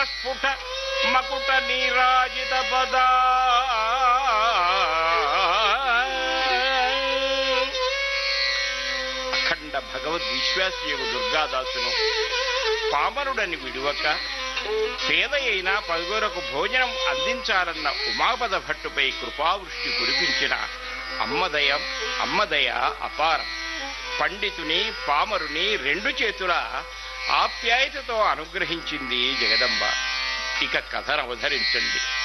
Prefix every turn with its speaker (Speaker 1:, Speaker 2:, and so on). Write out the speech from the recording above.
Speaker 1: స్ఫుట మకుట నీరాజిత పదా అఖండ భగవద్ విశ్వాసయోగు దుర్గాదాసును పామరుడని విడువక పేద అయిన పలుగురకు భోజనం అందించాలన్న ఉమాపద భట్టుపై కృపావృష్టి కురిపించిన అమ్మదయ అమ్మదయ అపారం పండితుని పామరుని రెండు చేతుల ఆప్యాయతతో అనుగ్రహించింది జగదంబ ఇక కథను అవధరించండి